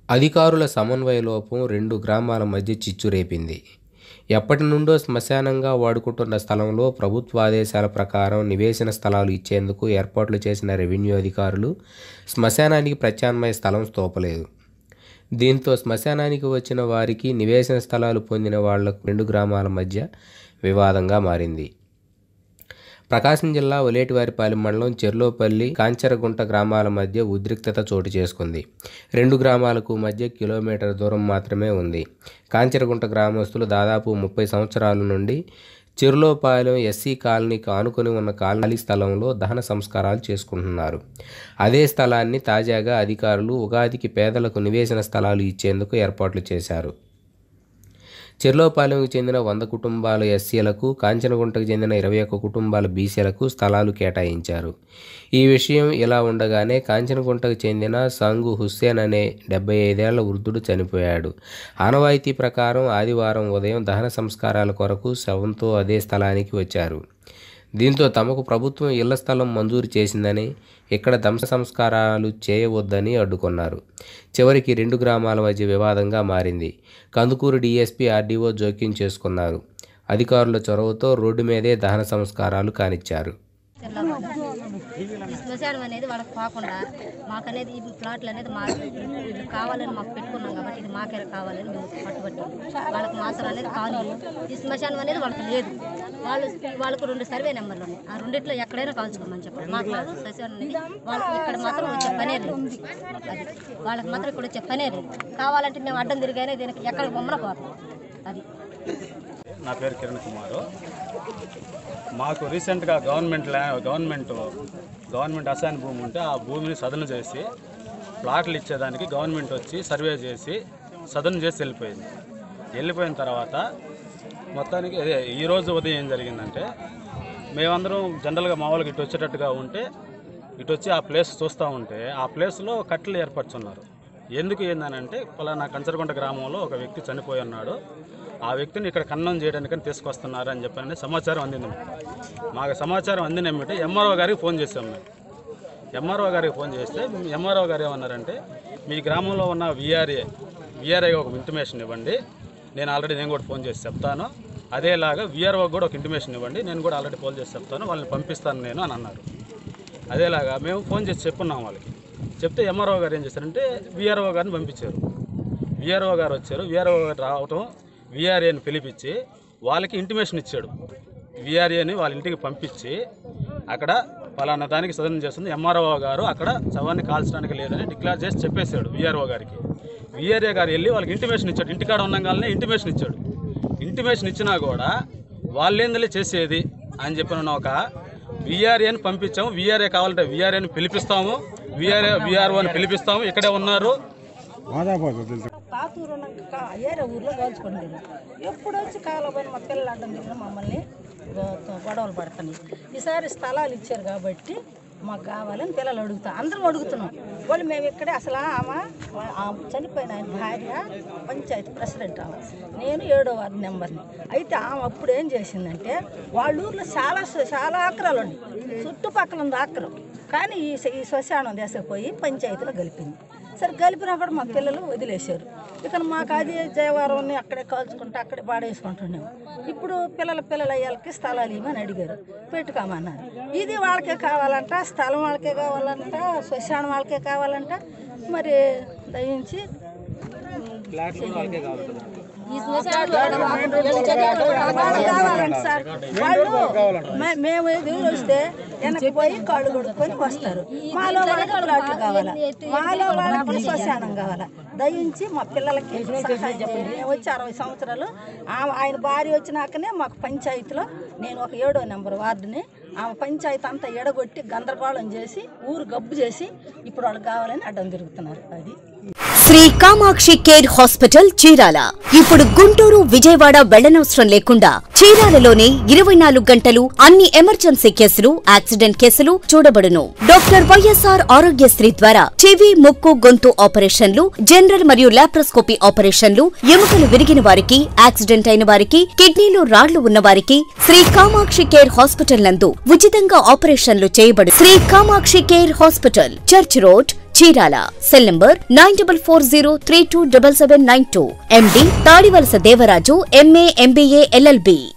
అధికారుల సమన్వయ లోపం రెండు గ్రామాల మధ్య చిచ్చు రేపింది ఎప్పటి నుండో శ్మశానంగా వాడుకుంటున్న స్థలంలో ప్రభుత్వ ఆదేశాల ప్రకారం నివేశన స్థలాలు ఇచ్చేందుకు ఏర్పాట్లు చేసిన రెవెన్యూ అధికారులు శ్మశానానికి ప్రత్యామ్నాయ స్థలం స్తోపలేదు దీంతో శ్మశానానికి వచ్చిన వారికి నివేశన స్థలాలు పొందిన వాళ్లకు రెండు గ్రామాల మధ్య వివాదంగా మారింది ప్రకాశం జిల్లా ఒలేటివారిపాలెం మండలం చెర్లోపల్లి కాంచరగుంట గ్రామాల మధ్య ఉద్రిక్తత చోటు చేసుకుంది రెండు గ్రామాలకు మధ్య కిలోమీటర్ దూరం మాత్రమే ఉంది కాంచరగుంట గ్రామస్తులు దాదాపు ముప్పై సంవత్సరాల నుండి చెరులోపాలెం ఎస్సీ కాలనీకి ఆనుకొని ఉన్న కాలనీ స్థలంలో దహన సంస్కారాలు చేసుకుంటున్నారు అదే స్థలాన్ని తాజాగా అధికారులు ఉగాదికి పేదలకు నివేశన స్థలాలు ఇచ్చేందుకు ఏర్పాట్లు చేశారు చెర్లోపాలెంకు చెందిన వంద కుటుంబాల ఎస్సీలకు కాంచనగుంటకు చెందిన ఇరవై ఒక్క కుటుంబాల బీసీలకు స్థలాలు కేటాయించారు ఈ విషయం ఇలా ఉండగానే కాంచనగుంటకు చెందిన సంగు హుస్సేన్ అనే డెబ్బై ఐదేళ్ల వృద్ధుడు చనిపోయాడు ఆనవాయితీ ప్రకారం ఆదివారం ఉదయం దహన సంస్కారాల కొరకు శవంతో అదే స్థలానికి వచ్చారు దీంతో తమకు ప్రభుత్వం ఇళ్ల స్థలం మంజూరు చేసిందని ఇక్కడ దంశ సంస్కారాలు చేయవద్దని అడ్డుకున్నారు చివరికి రెండు గ్రామాల మధ్య వివాదంగా మారింది కందుకూరు డీఎస్పీ ఆర్డీఓ జోక్యం చేసుకున్నారు అధికారుల చొరవతో రోడ్డు మీదే దహన సంస్కారాలు కానిచ్చారు ఈ శ్మశానం అనేది వాళ్ళకి కాకుండా మాకు అనేది ఈ ప్లాట్లు అనేది మా ఇది కావాలని మాకు పెట్టుకున్నాం కాబట్టి ఇది మాకే కావాలని మేము పట్టుబట్టాం వాళ్ళకి మాత్రం అనేది కాదు ఈ శ్మశానం అనేది వాళ్ళకి లేదు వాళ్ళు వాళ్ళకు రెండు సర్వే నెంబర్లు ఉన్నాయి ఆ రెండిట్లో ఎక్కడైనా కాల్చుకోమని చెప్పారు మాకు కాదు శ్మశానం అనేది వాళ్ళకి ఇక్కడ మాత్రం వచ్చే పనే లేదు అది వాళ్ళకి మాత్రం ఇక్కడ వచ్చే పనే లేదు కావాలంటే మేము అడ్డం తిరిగానే దీనికి ఎక్కడికి బొమ్మన పోతాం అది నా పేరు కిరణ్ కుమార్ మాకు రీసెంట్గా గవర్నమెంట్ ల్యా గవర్నమెంట్ గవర్నమెంట్ అసైన్ భూమి ఉంటే ఆ భూమిని సదను చేసి ప్లాట్లు ఇచ్చేదానికి గవర్నమెంట్ వచ్చి సర్వే చేసి సదను చేసి వెళ్ళిపోయింది వెళ్ళిపోయిన తర్వాత మొత్తానికి అదే ఈరోజు ఉదయం ఏం జరిగిందంటే మేమందరం జనరల్గా మామూలుగా ఇటు వచ్చేటట్టుగా ఉంటే ఇటు వచ్చి ఆ ప్లేస్ చూస్తూ ఉంటే ఆ ప్లేస్లో కట్టెలు ఏర్పరచున్నారు ఎందుకు ఏందనంటే పలానా కంచరగుంట గ్రామంలో ఒక వ్యక్తి చనిపోయి ఉన్నాడు ఆ వ్యక్తిని ఇక్కడ ఖననం చేయడానికని తీసుకొస్తున్నారు అని చెప్పని సమాచారం అందింది మాకు. మాకు సమాచారం అందిన ఏమిటి ఎంఆర్ఓ గారికి ఫోన్ చేసాం మేము ఎంఆర్ఓ గారికి ఫోన్ చేస్తే ఎంఆర్ఓ గారు ఏమన్నారంటే మీ గ్రామంలో ఉన్న విఆర్ఏ విఆర్ఏ ఒక ఇంటిమేషన్ ఇవ్వండి నేను ఆల్రెడీ నేను కూడా ఫోన్ చేసి చెప్తాను అదేలాగా విఆర్ఓ కూడా ఒక ఇంటిమేషన్ ఇవ్వండి నేను కూడా ఆల్రెడీ ఫోన్ చేసి చెప్తాను వాళ్ళని పంపిస్తాను నేను అని అన్నారు అదేలాగా మేము ఫోన్ చేసి చెప్పున్నాం వాళ్ళకి చెప్తే ఎంఆర్ఓ గారు ఏం చేశారంటే విఆర్ఓ గారిని పంపించారు విఆర్ఓ గారు వచ్చారు విఆర్ఓ గారు రావటం విఆర్ఏని పిలిపించి వాళ్ళకి ఇంటిమేషన్ ఇచ్చాడు విఆర్ఏని వాళ్ళ ఇంటికి పంపించి అక్కడ పలానా దానికి సదనం చేస్తుంది ఎంఆర్ఓ గారు అక్కడ శవాన్ని కాల్చడానికి లేదని డిక్లేర్ చేసి చెప్పేశాడు విఆర్ఓ గారికి విఆర్ఏ గారు వెళ్ళి వాళ్ళకి ఇంటిమేషన్ ఇచ్చాడు ఇంటికాడ ఉండగానే ఇంటిమేషన్ ఇచ్చాడు ఇంటిమేషన్ ఇచ్చినా కూడా వాళ్ళేందలే చేసేది అని చెప్పిన ఒక విఆర్ఏని పంపించాము విఆర్ఏ కావాలంటే విఆర్ఏని పిలిపిస్తాము విఆర్ఏ విఆర్ఓని పిలిపిస్తాము ఇక్కడే ఉన్నారు పాతూరు ఉన్నాక ఏరే ఊర్లో కాల్చుకోండి ఎప్పుడు వచ్చి కాలబోయిన మా పిల్లలు అడ్డం తిరిగిన మమ్మల్ని గొ- గొడవలు పడుతున్నాయి ఈసారి స్థలాలు ఇచ్చారు కాబట్టి మాకు కావాలని పిల్లలు అడుగుతాం అందరం అడుగుతున్నాం వాళ్ళు మేము ఇక్కడే అసలు ఆమె ఆ చనిపోయిన ఆయన భార్య పంచాయతీ ప్రెసిడెంట్ ఆమె నేను ఏడో వార్డు నెంబర్ని అయితే ఆమె అప్పుడు ఏం చేసిందంటే వాళ్ళ ఊర్లో చాలా చాలా ఆక్రాలు ఉన్నాయి చుట్టుపక్కల ఉంది ఆక్రం కానీ ఈ ఈ శ్మశానం తీసుకుపోయి పంచాయతీలో కలిపింది సరే కలిపినప్పుడు మా పిల్లలు వదిలేశారు ఇక మాకు అది జయవారం అక్కడే కాల్చుకుంటూ అక్కడే పాడేసుకుంటున్నాము ఇప్పుడు పిల్లల పిల్లల అయ్యాలకి స్థలాలు ఇవ్వమని అడిగారు పెట్టుకోమన్నారు ఇది వాళ్ళకే కావాలంట స్థలం వాళ్ళకే కావాలంట శ్మశానం వాళ్ళకే కావాలంట మరి దయించి ఈ శ్మశానం కావాలంట సార్ వాళ్ళు మే- మేము ఎదురు వస్తే వెనక్కి పోయి కాళ్ళు కొడుకొని వస్తారు మాలో వాళ్ళకి ప్లాట్లు కావాలా మాలో వాళ్ళకి శ్మశానం కావాలా దయించి మా పిల్లలకి సహాయం చేయండి మేము వచ్చి అరవై సంవత్సరాలు ఆమె ఆయన భార్య వచ్చినాకనే మాకు పంచాయతీలో నేను ఒక ఏడో నెంబర్ వార్డుని ఆమె పంచాయతీ అంతా ఎడగొట్టి గందరగోళం చేసి ఊరు గబ్బు చేసి ఇప్పుడు వాళ్ళకి కావాలని అడ్డం తిరుగుతున్నారు అది శ్రీ కామాక్షి కేర్ హాస్పిటల్ చీరాల ఇప్పుడు గుంటూరు విజయవాడ వెళ్లనవసరం లేకుండా చీరాలలోనే ఇరవై నాలుగు గంటలు అన్ని ఎమర్జెన్సీ కేసులు యాక్సిడెంట్ కేసులు చూడబడును డాక్టర్ వైఎస్ఆర్ ఆరోగ్యశ్రీ ద్వారా చెవి ముక్కు గొంతు ఆపరేషన్లు జనరల్ మరియు లాప్రోస్కోపీ ఆపరేషన్లు ఎముకలు విరిగిన వారికి యాక్సిడెంట్ అయిన వారికి కిడ్నీలో రాళ్లు ఉన్న వారికి శ్రీ కామాక్షి కేర్ హాస్పిటల్ నందు ఉచితంగా ఆపరేషన్లు చేయబడు Shri Kamakshi care hospital church road Chirala cell number nine double four zero three two double seven nine two MD Tadivalasa Devaraju MA MBA LLB